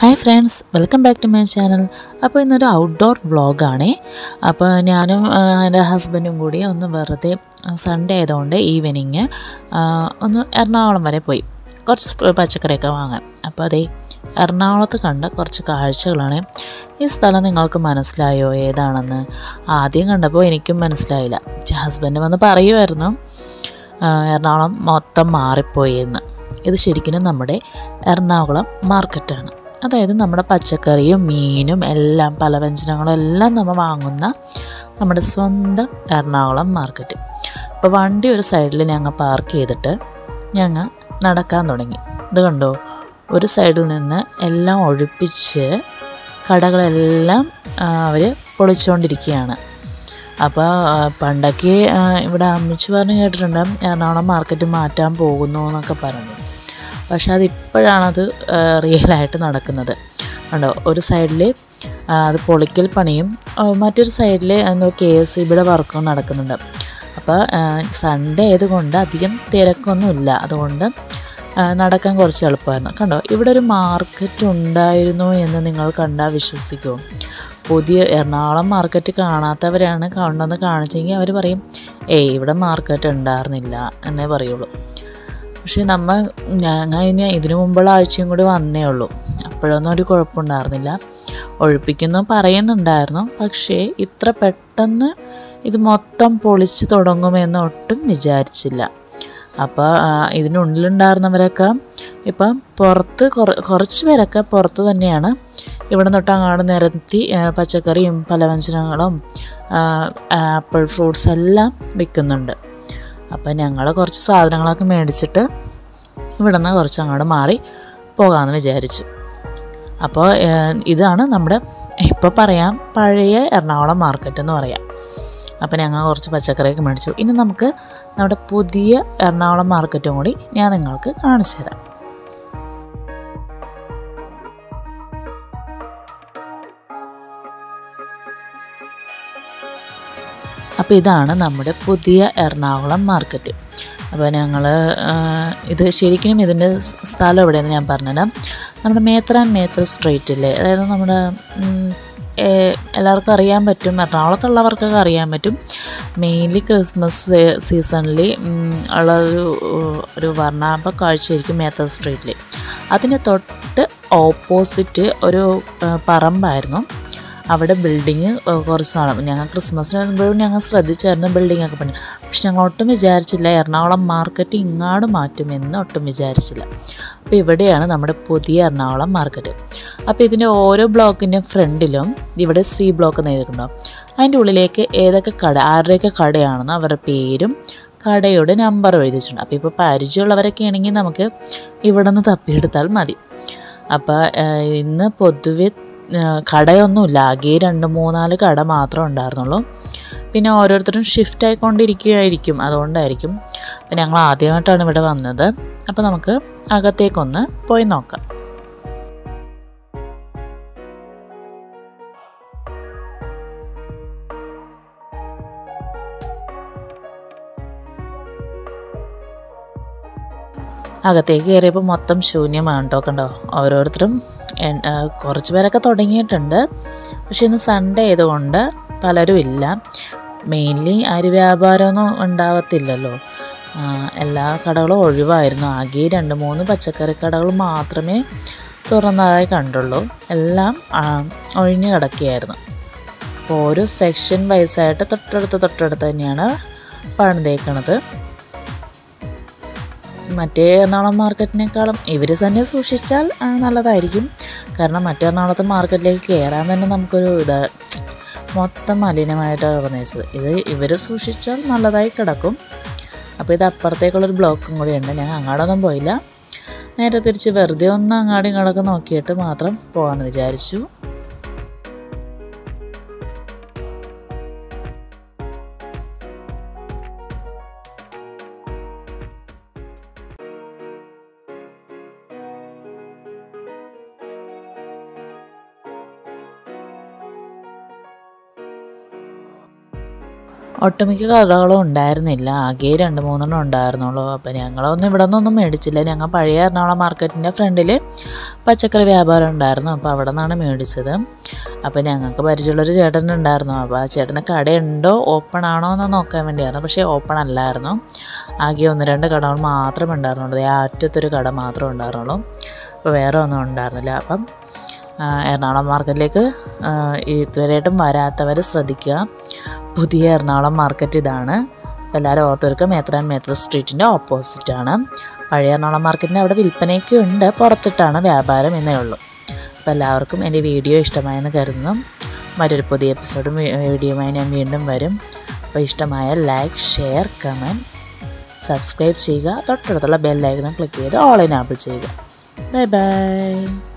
hi friends welcome back to my channel അപ്പോൾ ഇന്നൊരു outdoor വ്ളോഗാണേ അപ്പോൾ ഞാനും ആ, എൻ്റെ ഹസ്ബൻഡും കൂടി ഒന്ന് വെറുതെ സൺഡേ ആയതുകൊണ്ട് ഈവനിങ് ഒന്ന് എറണാകുളം വരെ പോയി കുറച്ച് പ- പച്ചക്കറിയൊക്കെ വാങ്ങാൻ അപ്പോൾ അതേ എറണാകുളത്ത് കണ്ട കുറച്ച് കാഴ്ചകളാണ് ഈ സ്ഥലം നിങ്ങൾക്ക് മനസ്സിലായോ ഏതാണെന്ന് ആദ്യം കണ്ടപ്പോൾ എനിക്കും മനസ്സിലായില്ല ഹസ്ബൻഡ് വന്ന് പറയുമായിരുന്നു ആ, എറണാകുളം മൊത്തം മാറിപ്പോയി എന്ന് ഇത് ശരിക്കും നമ്മുടെ എറണാകുളം മാർക്കറ്റാണ് അതായത് നമ്മുടെ പച്ചക്കറിയും മീനും എല്ലാം പലവ്യഞ്ജനങ്ങളും എല്ലാം നമ്മൾ വാങ്ങുന്ന നമ്മുടെ സ്വന്തം എറണാകുളം മാർക്കറ്റ് അപ്പോൾ വണ്ടി ഒരു സൈഡിൽ ഞങ്ങൾ പാർക്ക് ചെയ്തിട്ട് ഞങ്ങൾ നടക്കാൻ തുടങ്ങി ഇത് കണ്ടോ ഒരു സൈഡിൽ നിന്ന് എല്ലാം ഒഴിപ്പിച്ച് കടകളെല്ലാം അവർ പൊളിച്ചുകൊണ്ടിരിക്കുകയാണ് അപ്പോൾ ആ, പണ്ടൊക്കെ ആ, ഇവിടെ അമ്മച്ചി പറഞ്ഞ് കേട്ടിട്ടുണ്ട് എറണാകുളം മാർക്കറ്റ് മാറ്റാൻ പോകുന്നു എന്നൊക്കെ പറഞ്ഞു പക്ഷേ അതിപ്പോഴാണത് റിയലായിട്ട് നടക്കുന്നത് കണ്ടോ ഒരു സൈഡിൽ അത് പൊളിക്കൽ പണിയും ആ, മറ്റൊരു സൈഡിൽ എന്തോ കെ എസ് ഇ ബിയുടെ വർക്കും നടക്കുന്നുണ്ട് അപ്പോൾ സൺഡേ ആയതുകൊണ്ട് അധികം തിരക്കൊന്നുമില്ല അതുകൊണ്ട് ആ, നടക്കാൻ കുറച്ച് എളുപ്പമായിരുന്നു കണ്ടോ ഇവിടെ ഒരു മാർക്കറ്റ് ഉണ്ടായിരുന്നു എന്ന് നിങ്ങൾ കണ്ടാൽ വിശ്വസിക്കുമോ പുതിയ എറണാകുളം മാർക്കറ്റ് കാണാത്തവരാണ് കാണുന്നത് കാണിച്ചെങ്കിൽ അവർ പറയും ഏയ് ഇവിടെ മാർക്കറ്റ് ഉണ്ടായിരുന്നില്ല എന്നേ പറയുള്ളൂ പക്ഷേ നമ്മൾ ഞങ്ങൾ ഇനി ഇതിനു മുമ്പുള്ള ആഴ്ചയും കൂടി വന്നേ ഉള്ളൂ അപ്പോഴൊന്നും ഒരു കുഴപ്പമുണ്ടായിരുന്നില്ല ഒഴിപ്പിക്കുന്നു പറയുന്നുണ്ടായിരുന്നു പക്ഷേ ഇത്ര പെട്ടെന്ന് ഇത് മൊത്തം പൊളിച്ച് തുടങ്ങുമെന്ന് ഒട്ടും വിചാരിച്ചില്ല അപ്പോൾ ഇതിനുള്ളിലുണ്ടായിരുന്നവരൊക്കെ ഇപ്പം പുറത്ത് കുറ കുറച്ച് പേരൊക്കെ പുറത്ത് തന്നെയാണ് ഇവിടെ തൊട്ട് അങ്ങോട്ട് നിരത്തി ആ, പച്ചക്കറിയും പലവ്യഞ്ജനങ്ങളും ആപ്പിൾ ഫ്രൂട്ട്സ് എല്ലാം വിൽക്കുന്നുണ്ട് അപ്പം ഞങ്ങൾ കുറച്ച് സാധനങ്ങളൊക്കെ മേടിച്ചിട്ട് ഇവിടെ നിന്ന് കുറച്ച് അങ്ങോട്ട് മാറി പോകാമെന്ന് വിചാരിച്ചു അപ്പോൾ ഏഹ്, ഇതാണ് നമ്മുടെ ഇപ്പോൾ പറയാം പഴയ എറണാകുളം മാർക്കറ്റ് എന്ന് പറയാം അപ്പോൾ ഞങ്ങൾ കുറച്ച് പച്ചക്കറിയൊക്കെ മേടിച്ചു ഇനി നമുക്ക് നമ്മുടെ പുതിയ എറണാകുളം മാർക്കറ്റും കൂടി ഞാൻ നിങ്ങൾക്ക് കാണിച്ചു തരാം അപ്പോൾ ഇതാണ് നമ്മുടെ പുതിയ എറണാകുളം മാർക്കറ്റ് അപ്പോൾ ഞങ്ങൾ ഇത് ശരിക്കും ഇതിൻ്റെ സ് സ്ഥലം എവിടെയെന്ന് ഞാൻ പറഞ്ഞുതരാം നമ്മുടെ മേത്ര ആൻഡ് മേത്ര സ്ട്രീറ്റില്ലേ അതായത് നമ്മുടെ ഉം, ഏ- എല്ലാവർക്കും അറിയാൻ പറ്റും എറണാകുളത്തുള്ളവർക്കൊക്കെ അറിയാൻ പറ്റും മെയിൻലി ക്രിസ്മസ് സീസണിൽ ഉള്ള ഒരു ഒരു വർണ്ണാഭ കാഴ്ചയായിരിക്കും മേത്ര സ്ട്രീറ്റിൽ അതിന് തൊട്ട് ഓപ്പോസിറ്റ് ഒരു ആ, പറമ്പായിരുന്നു അവിടെ ബിൽഡിങ് കുറച്ച് നാളും ഞങ്ങൾ ക്രിസ്മസിന് വരുമ്പോഴും ഞങ്ങൾ ശ്രദ്ധിച്ചായിരുന്നു ബിൽഡിംഗ് ഒക്കെ പണി പക്ഷെ ഞങ്ങൾ ഒട്ടും വിചാരിച്ചില്ല എറണാകുളം മാർക്കറ്റ് ഇങ്ങാട് മാറ്റുമെന്ന് ഒട്ടും വിചാരിച്ചില്ല അപ്പോൾ ഇവിടെയാണ് നമ്മുടെ പുതിയ എറണാകുളം മാർക്കറ്റ് അപ്പോൾ ഇതിൻ്റെ ഓരോ ബ്ലോക്കിൻ്റെ ഫ്രണ്ടിലും ഇവിടെ സി ബ്ലോക്ക് എഴുതിയിട്ടുണ്ടാവും അതിൻ്റെ ഉള്ളിലേക്ക് ഏതൊക്കെ കട ആരുടെയൊക്കെ കടയാണെന്ന് അവരുടെ പേരും കടയുടെ നമ്പറും എഴുതിയിട്ടുണ്ട് അപ്പോൾ ഇപ്പോൾ പരിചയമുള്ളവരൊക്കെ ആണെങ്കിൽ നമുക്ക് ഇവിടെ നിന്ന് തപ്പിയെടുത്താൽ മതി അപ്പോൾ ഇന്ന് പൊതുവെ ആ, കടയൊന്നുമില്ല ആകെ രണ്ട് മൂന്നാല് കട മാത്രമേ ഉണ്ടായിരുന്നുള്ളൂ പിന്നെ ഓരോരുത്തരും ഷിഫ്റ്റ് ആയിക്കൊണ്ടിരിക്കുകയായിരിക്കും അതുകൊണ്ടായിരിക്കും അപ്പം ഞങ്ങൾ ആദ്യമായിട്ടാണ് ഇവിടെ വന്നത് അപ്പോൾ നമുക്ക് അകത്തേക്കൊന്ന് പോയി നോക്കാം അകത്തേക്ക് കയറിയപ്പോൾ മൊത്തം ശൂന്യമാണ് കേട്ടോ കണ്ടോ ഓരോരുത്തരും എൺ- ആ, കുറച്ച് പേരൊക്കെ തുടങ്ങിയിട്ടുണ്ട് പക്ഷെ ഇന്ന് സൺഡേ ആയതുകൊണ്ട് പലരും ഇല്ല മെയിൻലി അരി വ്യാപാരമൊന്നും ഉണ്ടാവത്തില്ലല്ലോ ആ, എല്ലാ കടകളും ഒഴിവായിരുന്നു ആകെ രണ്ട് മൂന്ന് പച്ചക്കറി കടകൾ മാത്രമേ തുറന്നതായി കണ്ടുള്ളൂ എല്ലാം ആ, ഒഴിഞ്ഞു കിടക്കുകയായിരുന്നു അപ്പോൾ ഓരോ സെക്ഷൻ വൈസായിട്ട് തൊട്ടടുത്ത് തൊട്ടടുത്ത് തന്നെയാണ് പണിതേക്കണത് മറ്റേ എറണാകുളം മാർക്കറ്റിനേക്കാളും ഇവർ തന്നെ സൂക്ഷിച്ചാൽ ആ, നല്ലതായിരിക്കും കാരണം മറ്റേ എറണാകുളത്തെ മാർക്കറ്റിലേക്ക് കയറാൻ തന്നെ നമുക്കൊരു ഇത് മൊത്തം മലിനമായിട്ടാണ് പറഞ്ഞത് ഇത് ഇവർ സൂക്ഷിച്ചാൽ നല്ലതായി കിടക്കും അപ്പോൾ ഇത് അപ്പുറത്തേക്കുള്ളൊരു ബ്ലോക്കും കൂടിയുണ്ട് ഞാൻ അങ്ങോട്ടൊന്നും പോയില്ല നേരെ തിരിച്ച് വെറുതെ ഒന്ന് അങ്ങാടും ഇങ്ങോട്ടൊക്കെ നോക്കിയിട്ട് മാത്രം പോകാമെന്ന് വിചാരിച്ചു ഒട്ടുമിക്ക കടകളും ഉണ്ടായിരുന്നില്ല ആകെ രണ്ട് മൂന്നെണ്ണം ഉണ്ടായിരുന്നുള്ളൂ അപ്പോൾ ഞങ്ങളൊന്നും ഇവിടെ നിന്നൊന്നും മേടിച്ചില്ല ഞങ്ങൾ പഴയ എറണാകുളം മാർക്കറ്റിൻ്റെ ഫ്രണ്ടിൽ പച്ചക്കറി വ്യാപാരം ഉണ്ടായിരുന്നു അപ്പോൾ അവിടെ നിന്നാണ് മേടിച്ചത് അപ്പോൾ ഞങ്ങൾക്ക് പരിചയമുള്ളൊരു ചേട്ടൻ ഉണ്ടായിരുന്നു അപ്പോൾ ആ ചേട്ടന് കടയുണ്ടോ ഓപ്പൺ ആണോ എന്ന് നോക്കാൻ വേണ്ടിയായിരുന്നു പക്ഷേ ഓപ്പൺ അല്ലായിരുന്നു ആകെ ഒന്ന് രണ്ട് കടകൾ മാത്രമേ ഉണ്ടായിരുന്നുള്ളൂ ദേ ആ അറ്റത്തൊരു കട മാത്രമേ ഉണ്ടായിരുന്നുള്ളൂ അപ്പോൾ വേറെ ഒന്നും ഉണ്ടായിരുന്നില്ല അപ്പം ആ, എറണാകുളം മാർക്കറ്റിലേക്ക് ആ, ഇതുവരെയായിട്ടും വരാത്തവർ ശ്രദ്ധിക്കുക പുതിയ എറണാകുളം മാർക്കറ്റ് ഇതാണ് അപ്പോൾ എല്ലാവരും ഓർത്തെടുക്കുക മേത്ര ആൻഡ് മേത്ര സ്ട്രീറ്റിൻ്റെ ഓപ്പോസിറ്റാണ് പഴയ എറണാകുളം മാർക്കറ്റിൻ്റെ അവിടെ വിൽപ്പനയൊക്കെ ഉണ്ട് പുറത്തിട്ടാണ് വ്യാപാരം എന്നേ ഉള്ളൂ അപ്പോൾ എല്ലാവർക്കും എൻ്റെ വീഡിയോ ഇഷ്ടമായെന്ന് കരുതുന്നു മറ്റൊരു പുതിയ എപ്പിസോഡും വീ- വീഡിയോയുമായി ഞാൻ വീണ്ടും വരും അപ്പോൾ ഇഷ്ടമായ ലൈക്ക് ഷെയർ കമൻറ്റ് സബ്സ്ക്രൈബ് ചെയ്യുക തൊട്ടടുത്തുള്ള ബെല്ലൈക്കണം ക്ലിക്ക് ചെയ്ത് ഓൾ ഇൻ ആപ്പിൾ ചെയ്യുക ബൈ ബൈ